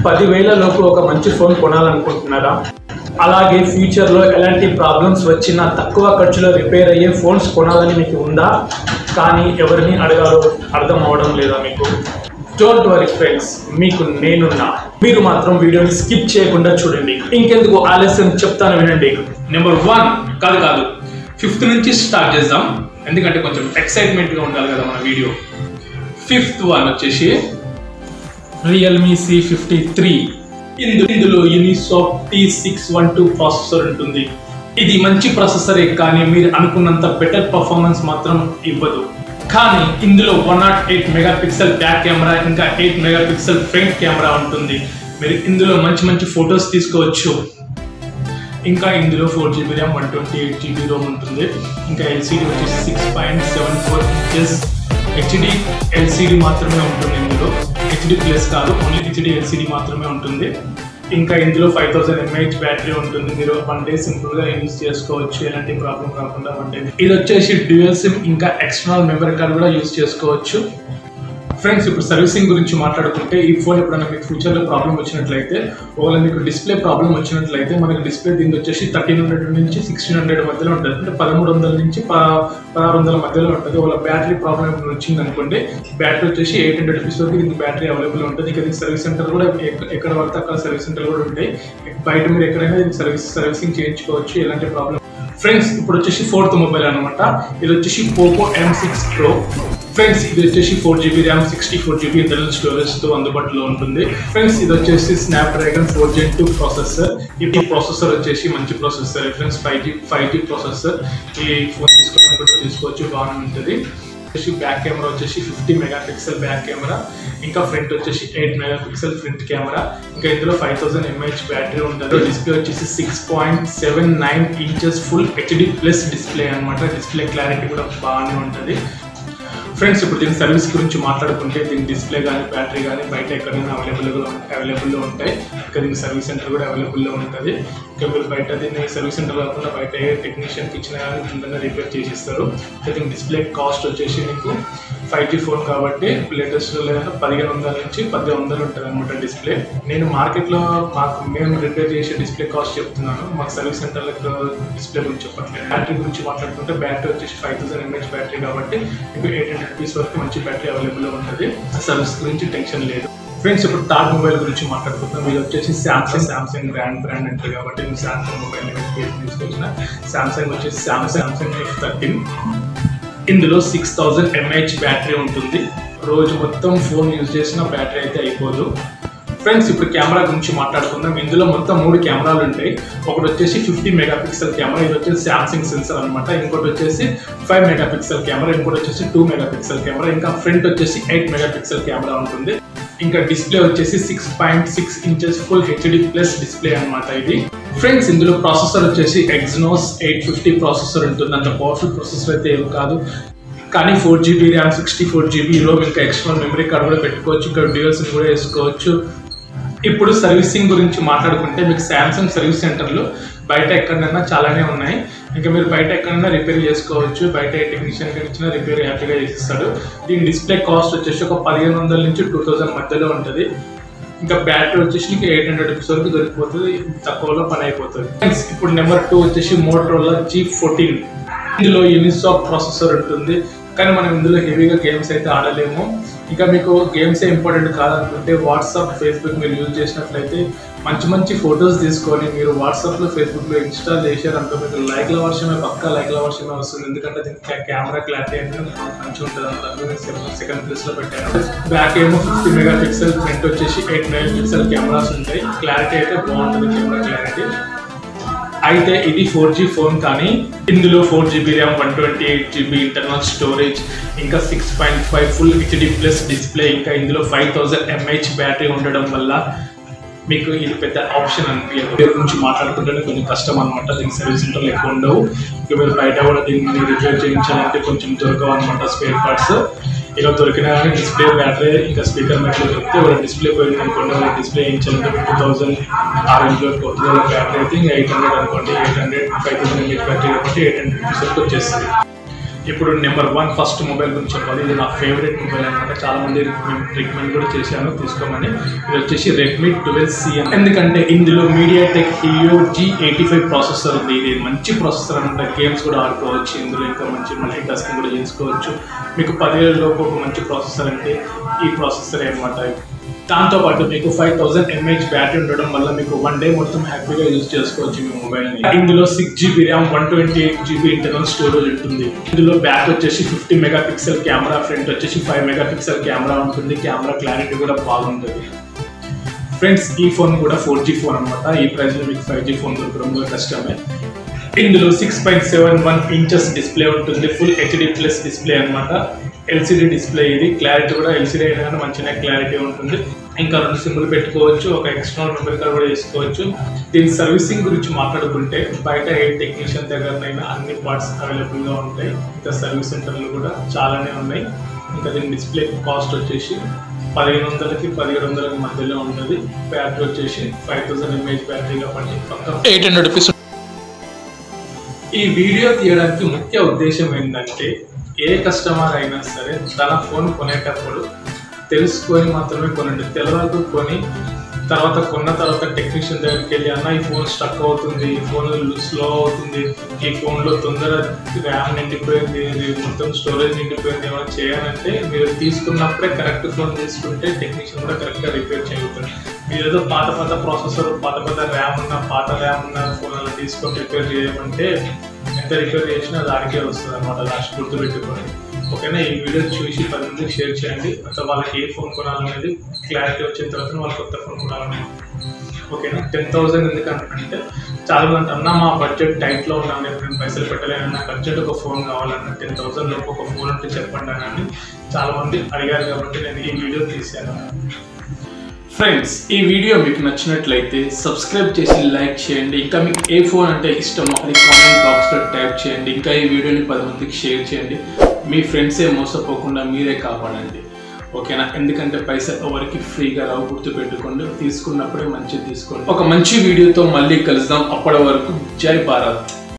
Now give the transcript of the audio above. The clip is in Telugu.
పదివేల లోపు ఒక మంచి ఫోన్ కొనాలనుకుంటున్నారా అలాగే ఫ్యూచర్లో ఎలాంటి ప్రాబ్లమ్స్ వచ్చినా తక్కువ ఖర్చులో రిపేర్ అయ్యే ఫోన్స్ కొనాలని మీకు ఉందా కానీ ఎవరిని అడగాలో అర్థం అవడం లేదా మీకు డోంట్ వరీ ఫ్రెండ్స్ మీకు నేనున్నా మీరు మాత్రం వీడియోని స్కిప్ చేయకుండా చూడండి ఇంకెందుకు ఆలస్యం చెప్తాను వినండి నెంబర్ వన్ కాదు కాదు ఫిఫ్త్ నుంచి స్టార్ట్ చేద్దాం ఎందుకంటే కొంచెం ఎక్సైట్మెంట్గా ఉండాలి కదా మన వీడియో ఫిఫ్త్ వన్ వచ్చేసి రియల్మీ సి ఫిఫ్టీ త్రీ ఇందు ఇందులో Unisoc T six one two processor ఉంటుంది ఇది మంచి ప్రాసెసరే కానీ మీరు అనుకున్నంత బెటర్ పర్ఫార్మెన్స్ మాత్రం ఇవ్వదు కానీ ఇందులో one nought eight megapixel back camera ఇంకా eight megapixel front camera ఉంటుంది మీరు ఇందులో మంచి మంచి ఫొటోస్ తీసుకోవచ్చు ఇంకా ఇందులో four GB RAM one twenty eight GB ROM ఉంటుంది ఇంకా ఎల్సీడీ వచ్చేసి six point seven four inches HD LCD మాత్రమే ఉంటుంది ఇందులో హెచ్డి ప్లస్ కాదు ఓన్లీ హెచ్డి ఎల్సీడీ మాత్రమే ఉంటుంది ఇంకా ఇందులో ఫైవ్ థౌసండ్ ఎంఏహెచ్ బ్యాటరీ ఉంటుంది మీరు వన్ డే సింపుల్గా యూజ్ చేసుకోవచ్చు ఎలాంటి ప్రాబ్లం రాకుండా వన్ డే ఇది వచ్చేసి డ్యూయల్ సిమ్ ఇంకా ఎక్స్టర్నల్ మెమరీ కార్డ్ కూడా యూజ్ చేసుకోవచ్చు ఫ్రెండ్స్ ఇప్పుడు సర్వీసింగ్ గురించి మాట్లాడుకుంటే ఈ ఫోన్ ఎప్పుడైనా మీకు ఫ్యూచర్లో ప్రాబ్లం వచ్చినట్లయితే ఒకవేళ మీకు డిస్ప్లే ప్రాబ్లం వచ్చినట్లయితే మనకి డిస్ప్లే దీనికి వచ్చేసి థర్టీన్ హండ్రెడ్ నుంచి సిక్స్టీన్ హండ్రెడ్ మధ్యలో ఉంటుంది అంటే పదమూడు వందల నుంచి ప- పదహారు వందల మధ్యలో ఉంటుంది ఒకవేళ బ్యాటరీ ప్రాబ్లం ఏమైనా వచ్చింది అనుకోండి బ్యాటరీ వచ్చేసి ఎయిట్ హండ్రెడ్ రూపీస్ వరకు దీనికి బ్యాటరీ అవైలబుల్ ఉంటుంది ఇక దీనికి సర్వీస్ సెంటర్ కూడా ఎక్క- ఎక్కడ పడితే అక్కడ సర్వీస్ సెంటర్ కూడా ఉంటాయి బయట మీరు ఎక్కడైనా దీనికి సర్వీస్ సర్వీసింగ్ చేయించుకోవచ్చు ఎలాంటి ప్రాబ్లం ఫ్రెండ్స్ ఇప్పుడు వచ్చేసి ఫోర్త్ మొబైల్ అనమాట ఇది వచ్చేసి Poco M six pro friends ఇది వచ్చేసి four GB RAM sixty four GB internal storage తో అందుబాటులో ఉంటుంది ఫ్రెండ్స్ ఇది వచ్చేసి Snapdragon four gen two processor ఈ ప్రాసెసర్ వచ్చేసి మంచి processor friends five G five G processor ఈ ఫోన్ తీసుకోవడానికి కూడా తీసుకోవచ్చు బాగానే ఉంటుంది వచ్చేసి బ్యాక్ కెమెరా వచ్చేసి fifty megapixel back camera ఇంకా ఫ్రంట్ వచ్చేసి eight megapixel front camera ఇంకా ఇందులో ఫైవ్ థౌసండ్ ఎంఏహెచ్ బ్యాటరీ ఉంటుంది డిస్ప్లే వచ్చేసి six point seven nine inches full HD plus display అనమాట డిస్ప్లే క్లారిటీ కూడా బాగానే ఉంటుంది ఫ్రెండ్స్ ఇప్పుడు దీని సర్వీస్ గురించి మాట్లాడుకుంటే దీని డిస్ప్లే కానీ బ్యాటరీ కానీ బయట ఎక్కడైనా అవైలబుల్గా అవైలబుల్లో ఉంటాయి ఇంకా దీని సర్వీస్ సెంటర్ కూడా అవైలబుల్లో ఉంటుంది ఇంకా మీరు బయట దీన్ని సర్వీస్ సెంటర్ కాకుండా బయట ఏ టెక్నీషియన్కి ఇచ్చినా కానీ తొందరగా రిపేర్ చేసిస్తారు ఇంకా దీని డిస్ప్లే కాస్ట్ వచ్చేసి మీకు ఫైవ్ జీ ఫోన్ కాబట్టి లేటెస్ట్ లేదంటే పదిహేను వందల నుంచి పద్దెనిమిది వందలు ఉంటుంది అనమాట డిస్ప్లే నేను మార్కెట్లో మాకు మేము రిపేర్ చేసే డిస్ప్లే కాస్ట్ చెప్తున్నాను మాకు సర్వీస్ సెంటర్లకు డిస్ప్లే గురించి చెప్పట్లేదు బ్యాటరీ గురించి మాట్లాడుకుంటే బ్యాటరీ వచ్చేసి ఫైవ్ థౌసండ్ ఎంహెచ్ బ్యాటరీ కాబట్టి మీకు ఎయిట్ హండ్రెడ్ రూపీస్ వరకు మంచి బ్యాటరీ అవైలబుల్ ఉంటుంది సర్వీస్ గురించి టెన్షన్ లేదు ఫ్రెండ్స్ ఇప్పుడు టాప్ మొబైల్ గురించి మాట్లాడుకుంటున్నాం ఇది వచ్చేసి శాంసంగ్ శాంసంగ్ బ్రాండ్ బ్రాండ్ అంటారు కాబట్టి నేను శాంసంగ్ మొబైల్ తీసుకొచ్చిన శాంసంగ్ వచ్చేసి శాంసంగ్ శాంసంగ్ ఎఫ్ థర్టీన్ ఇందులో సిక్స్ థౌజండ్ ఎంఏహెచ్ బ్యాటరీ ఉంటుంది రోజు మొత్తం ఫోన్ యూజ్ చేసిన బ్యాటరీ అయితే అయిపోదు ఫ్రెండ్స్ ఇప్పుడు కెమెరా గురించి మాట్లాడుకుందాం ఇందులో మొత్తం మూడు కెమెరాలు ఉంటాయి ఒకటి వచ్చేసి ఫిఫ్టీ మెగా పిక్సెల్ కెమెరా ఇది వచ్చేసి శాంసంగ్ సెన్సర్ అనమాట ఇంకోటి వచ్చేసి ఫైవ్ మెగా పిక్సెల్ కెమెరా ఇంకోటి వచ్చేసి టూ మెగా పిక్సెల్ కెమెరా ఇంకా ఫ్రంట్ వచ్చేసి ఎయిట్ మెగా పిక్సెల్ కెమెరా ఉంటుంది ఇంకా డిస్ప్లే వచ్చేసి six point six inches full HD plus display అనమాట ఇది ఫ్రెండ్స్ ఇందులో ప్రాసెసర్ వచ్చేసి ఎగ్జినోస్ ఎయిట్ ఫిఫ్టీ ప్రాసెసర్ ఉంటుంది అంత పవర్ఫుల్ ప్రాసెసర్ అయితే ఏం కాదు కానీ four GB RAM sixty four GB ROM ఇంకా ఎక్స్టర్నల్ మెమరీ కార్డ్ కూడా పెట్టుకోవచ్చు ఇంకా డ్యూయల్స్ కూడా వేసుకోవచ్చు ఇప్పుడు సర్వీసింగ్ గురించి మాట్లాడుకుంటే మీకు శాంసంగ్ సర్వీస్ సెంటర్లు బయట ఎక్కడైనా చాలానే ఉన్నాయి ఇంకా మీరు బయట ఎక్కడైనా రిపేర్ చేసుకోవచ్చు బయట ఏ టెక్నీషియన్ ఇచ్చినా రిపేర్ హ్యాపీగా చేసిస్తాడు దీని డిస్ప్లే కాస్ట్ వచ్చేసి ఒక పదిహేను వందల నుంచి టూ థౌసండ్ మధ్యలో ఉంటుంది ఇంకా బ్యాటరీ వచ్చేసి నీకు ఎయిట్ హండ్రెడ్ రూపీస్ వరకు దొరికిపోతుంది తక్కువలో పని అయిపోతుంది Friends, ఇప్పుడు నెంబర్ టూ వచ్చేసి మోటరోలా జీ ఫోర్టీన్ ఇందులో యూనిసాఫ్ ప్రాసెసర్ ఉంటుంది కానీ మనం ఇందులో హెవీగా గేమ్స్ అయితే ఆడలేము ఇంకా మీకు గేమ్సే ఇంపార్టెంట్ కాదనుకుంటే వాట్సాప్ ఫేస్బుక్ మీరు యూజ్ చేసినట్లయితే మంచి మంచి ఫొటోస్ తీసుకొని మీరు వాట్సాప్లో ఫేస్బుక్లో ఇన్స్టాల్ చేశారంటే మీకు లైక్ల వర్షమే పక్కా లైక్ల వర్షమే వస్తుంది ఎందుకంటే దీనికి కెమెరా క్లారిటీ అనేది మంచిగా ఉంటుంది అంత సెకండ్ ప్లేస్లో పెట్టాను బ్యాక్ ఏమో ఫిఫ్టీ మెగా పిక్సెల్ ఫ్రంట్ వచ్చేసి ఎయిట్ మెగా పిక్సెల్ కెమెరాస్ ఉంటాయి క్లారిటీ అయితే బాగుంటుంది కెమెరా క్లారిటీ అయితే ఇది ఫోర్ జీ ఫోన్ కానీ ఇందులో four GB RAM one twenty eight GB internal storage ఇంకా six point five full HD plus display ఇంకా ఇందులో ఫైవ్ థౌజండ్ ఎంహెచ్ బ్యాటరీ ఉండడం వల్ల మీకు ఇది పెద్ద ఆప్షన్ అనిపించదు దీని గురించి మాట్లాడుకుంటే కొంచెం కష్టం అనమాట దీనికి సర్వీస్ సెంటర్లు ఎక్కువ ఉండవు ఇంకా మీరు బయట కూడా దీన్ని రిపేర్ చేయించాలంటే కొంచెం దొరకవు అనమాట స్పేర్ పార్ట్స్ ఇలా దొరికినా కానీ డిస్ప్లే బ్యాటరీ ఇంకా స్పీకర్ మెట్లు దొరికితే వాళ్ళ డిస్ప్లే పోయింది అనుకోండి వాళ్ళ డిస్ప్లే ఇచ్చాలంటే టూ థౌసండ్ ఆరెంజ్లో పోతుంది వాళ్ళ బ్యాటరీ అయితే ఇంకా ఎయిట్ హండ్రెడ్ అనుకోండి eight hundred five thousand mAh battery కాబట్టి ఎయిట్ హండ్రెడ్ రూపీస్ వరకు వచ్చేస్తుంది ఇప్పుడు నెంబర్ వన్ ఫస్ట్ మొబైల్ గురించి చెప్పాలి ఇది నా ఫేవరెట్ మొబైల్ అనమాట చాలా మంది రికమెండ్ కూడా చేశాను తీసుకోమని ఇది వచ్చేసి రెడ్మీ ట్వెల్వ్ సిఎం ఎందుకంటే ఇందులో MediaTek Helio G eighty five processor ఉంది ఇది మంచి ప్రాసెసర్ అనమాట గేమ్స్ కూడా ఆడుకోవచ్చు ఇందులో ఇంకా మంచి మల్టీ టాస్కింగ్ కూడా చేసుకోవచ్చు మీకు పదివేల లోపు ఒక మంచి ప్రాసెసర్ అంటే ఈ ప్రాసెసర్ అనమాట దాంతోపాటు మీకు ఫైవ్ థౌసండ్ ఎంఏహెచ్ బ్యాటరీ ఉండడం వల్ల మీకు వన్ డే మొత్తం హ్యాపీగా యూజ్ చేసుకోవచ్చు మీ మొబైల్ని ఇందులో six GB RAM one twenty eight GB internal storage ఉంటుంది ఇందులో బ్యాక్ వచ్చేసి fifty megapixel camera front వచ్చేసి ఫైవ్ మెగా పిక్సెల్ కెమెరా ఉంటుంది కెమెరా క్లారిటీ కూడా బాగుంటుంది ఫ్రెండ్స్ ఈ ఫోన్ కూడా ఫోర్ జీ ఫోన్ అనమాట ఈ ప్రైస్లో మీకు ఫైవ్ జీ ఫోన్ దొరకడం కూడా కష్టమే ఇందులో six point seven one inches display ఉంటుంది ఫుల్ హెచ్డి ప్లస్ డిస్ప్లే అనమాట ఎల్సిడి డిస్ప్లే ఇది క్లారిటీ కూడా ఎల్సిడి అయినా కానీ మంచిగా క్లారిటీ ఉంటుంది ఇంకా రెండు సిమ్లు పెట్టుకోవచ్చు ఒక ఎక్స్టర్నల్ మెమరీ కార్డ్ కూడా వేసుకోవచ్చు దీని సర్వీసింగ్ గురించి మాట్లాడుకుంటే బయట ఏ టెక్నీషియన్ దగ్గరనైనా అన్ని పార్ట్స్ అవైలబుల్గా ఉంటాయి ఇంకా సర్వీస్ సెంటర్లు కూడా చాలానే ఉన్నాయి ఇంకా దీని డిస్ప్లే కాస్ట్ వచ్చేసి పదిహేను వందలకి పదిహేడు వందలకి మధ్యలో ఉంటుంది బ్యాటరీ వచ్చేసి ఫైవ్ థౌసండ్ ఎంఏహెచ్ బ్యాటరీ కాబట్టి పక్క ఎయిట్ హండ్రెడ్ రూపీస్ ఈ వీడియో తీయడానికి ముఖ్య ఉద్దేశం ఏంటంటే ఏ కస్టమర్ అయినా సరే తన ఫోన్ కొనేటప్పుడు తెలుసుకొని మాత్రమే కొనండి తెలియదు కొని తర్వాత కొన్న తర్వాత టెక్నీషియన్ దగ్గరికి వెళ్ళి అన్న ఈ ఫోన్ స్టక్ అవుతుంది ఈ ఫోన్ స్లో అవుతుంది ఈ ఫోన్లో తొందర ర్యామ్ నిండిపోయింది ఇది మొత్తం స్టోరేజ్ నిండిపోయింది ఏమైనా చేయాలంటే మీరు తీసుకున్నప్పుడే కరెక్ట్ ఫోన్ తీసుకుంటే టెక్నీషియన్ కూడా కరెక్ట్గా రిపేర్ చేయగలుగుతారు మీరు ఏదో పాత పాత ప్రాసెసర్ పాత పాత ర్యామ్ ఉన్న పాత ర్యామ్ ఉన్న ఫోన్ అలా తీసుకొని రిపేర్ చేయమంటే ఎంత రిపేర్ చేసినా దానికే వస్తుంది అనమాట లాస్ట్ గుర్తు పెట్టుకొని ఓకేనా ఈ వీడియో చూసి పది మందికి షేర్ చేయండి అసలు వాళ్ళకి ఏ ఫోన్ కొనాలనేది క్లారిటీ వచ్చిన తర్వాత వాళ్ళు కొత్త ఫోన్ కొనాలనేది ఓకేనా టెన్ థౌసండ్ ఎందుకంటే చాలా మంది అన్న మా బడ్జెట్ టైట్లో ఉన్నాను నేను పైసలు పెట్టలేను నా బడ్జెట్ ఒక ఫోన్ కావాలన్న టెన్ థౌసండ్ లోపు ఒక ఫోన్ ఉంటే చెప్పండి అని చాలా మంది అడిగారు కాబట్టి నేను ఈ వీడియో తీశాను ఫ్రెండ్స్ ఈ వీడియో మీకు నచ్చినట్లయితే సబ్స్క్రైబ్ చేసి లైక్ చేయండి ఇంకా మీకు ఏ ఫోన్ అంటే ఇష్టమో అది కామెంట్ బాక్స్లో టైప్ చేయండి ఇంకా ఈ వీడియోని పది మందికి షేర్ చేయండి మీ ఫ్రెండ్సే మోసపోకుండా మీరే కాపాడండి ఓకేనా ఎందుకంటే పైసలు ఎవరికి ఫ్రీగా రావు గుర్తుపెట్టుకోండి తీసుకున్నప్పుడే మంచిది తీసుకోండి ఒక మంచి వీడియోతో మళ్ళీ కలుద్దాం అప్పటి వరకు జై భారత్